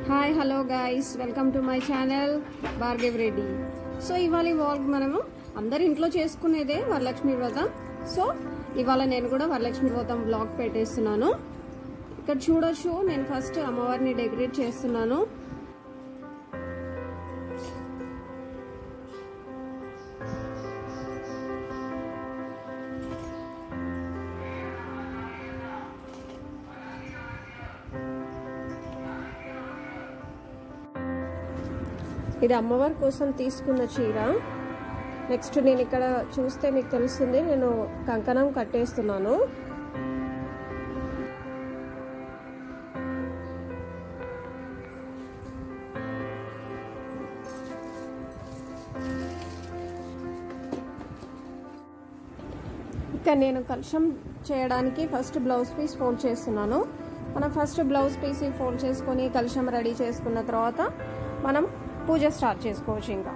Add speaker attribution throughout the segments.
Speaker 1: Hi hello guys welcome to my channel Bhargav Reddy so ఇవాళ ఈ vlog మనము అందరి ఇంట్లో చేసుకునేదే వరలక్ష్మి వ్రతం సో ఇవాళ నేను కూడా వరలక్ష్మి వ్రతం బ్లాగ్ పెట్టేస్తున్నాను ఇక్కడ చూడొచ్చు నేను ఫస్ట్ అమ్మవారిని డెకరేట్ చేస్తున్నాను ఇది అమ్మవారి కోసం తీసుకున్న చీర నెక్స్ట్ నేను ఇక్కడ చూస్తే మీకు తెలుస్తుంది నేను కంకణం కట్టేస్తున్నాను ఇక్కడ నేను కలుషం చేయడానికి ఫస్ట్ బ్లౌజ్ పీస్ ఫోల్డ్ చేస్తున్నాను మనం ఫస్ట్ బ్లౌజ్ పీస్ ఫోల్డ్ చేసుకొని కలుషం రెడీ చేసుకున్న తర్వాత మనం పూజ స్టార్ట్ చేసుకోవచ్చు ఇంకా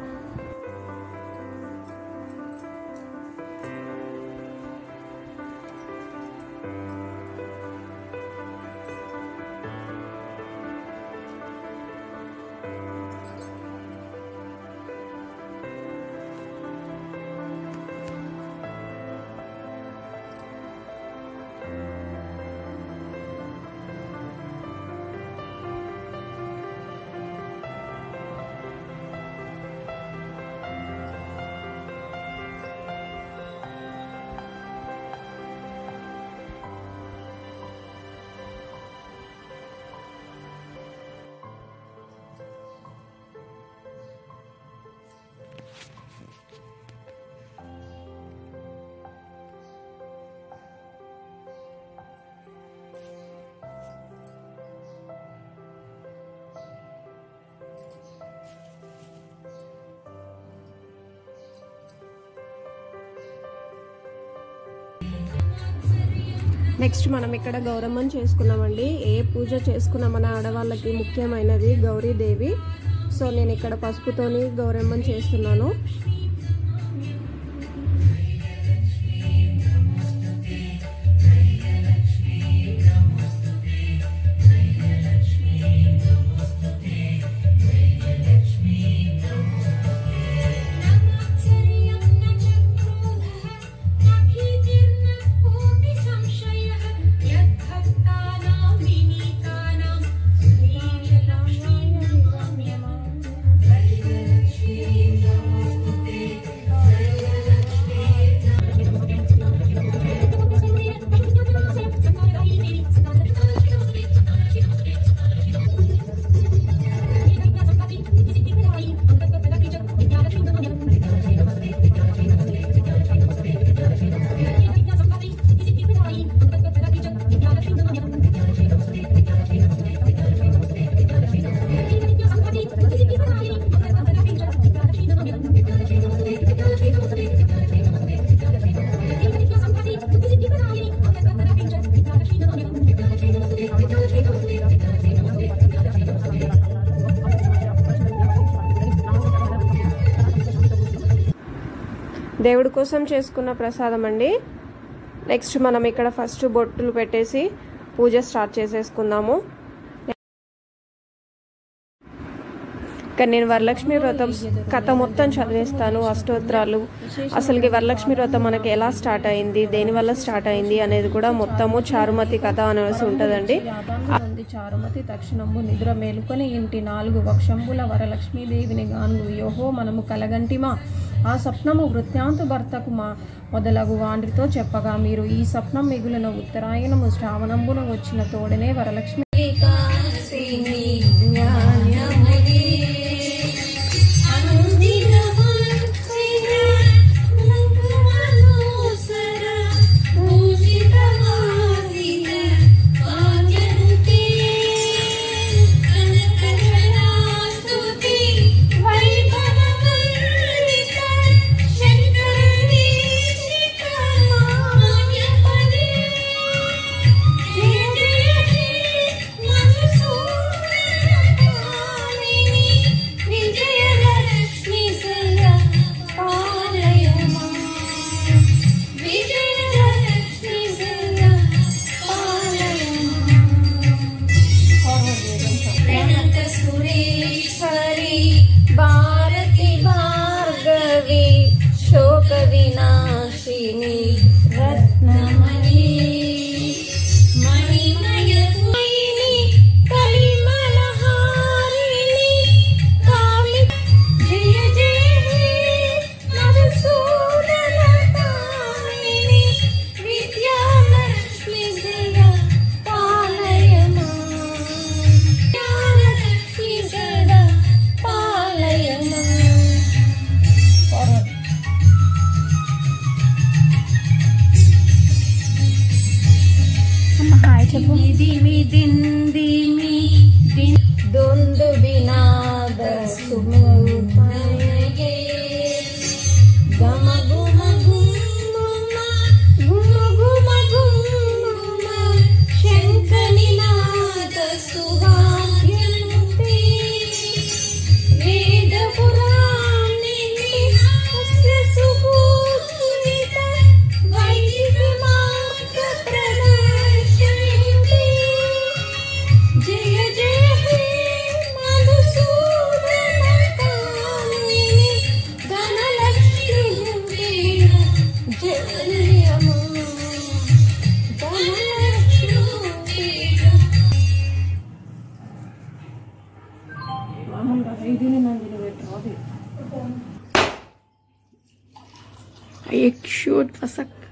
Speaker 1: నెక్స్ట్ మనం ఇక్కడ గౌరమ్మని చేసుకున్నామండి ఏ పూజ చేసుకున్న మన ఆడవాళ్ళకి ముఖ్యమైనది గౌరీదేవి సో నేను ఇక్కడ పసుపుతోని గౌరమ్మని చేస్తున్నాను దేవుడి కోసం చేసుకున్న ప్రసాదం అండి నెక్స్ట్ మనం ఇక్కడ ఫస్ట్ బొట్టులు పెట్టేసి పూజ స్టార్ట్ చేసేసుకుందాము ఇక్కడ నేను వరలక్ష్మి వ్రతం కథ మొత్తం చదివేస్తాను అష్టోత్తరాలు అసలుకి వరలక్ష్మి వ్రతం మనకి ఎలా స్టార్ట్ అయింది దేనివల్ల స్టార్ట్ అయింది అనేది కూడా మొత్తము చారుమతి కథ అనేసి ఉంటుందండి
Speaker 2: ఉంది చారుమతి తక్షణంబు నిద్ర మేలుకొని ఇంటి నాలుగు వక్షంబుల వరలక్ష్మీదేవిని గానుగు యోహో మనము కలగంటిమా ఆ స్వప్నము వృత్యాంతు భర్తకు మా మొదలగు వాండ్రితో చెప్పగా మీరు ఈ స్వప్నం మిగులిన ఉత్తరాయణము శ్రావణంబున వచ్చిన తోడనే వరలక్ష్మి
Speaker 3: జయ జయ
Speaker 2: రూపిణి రత్నమణి మణిమయమయిని కలిమలహారిణి కాళి జయ జయ హే మధుసూదన కామిని విద్యాలక్ష్మి జయ పాలయమా విద్యాలక్ష్మి జయ పాలయమా Forward. దిమి దిందిమి దొందు బినాద సుమూపయే గమ గుమ గుమ గుమ గుమ గుమ శంకని నాద సువాద్యముతే వేద పురాణిని అస్య సుభూషిత వైదిక మార్గ ప్రదర్శయంతి జయ జయ హే మధుసూదన కామిని ధనలక్ష్మి జయమా ధనలక్ష్మి మామూలుగా ఐదుని నందిని పెట్టు అది
Speaker 1: एक शूट फसक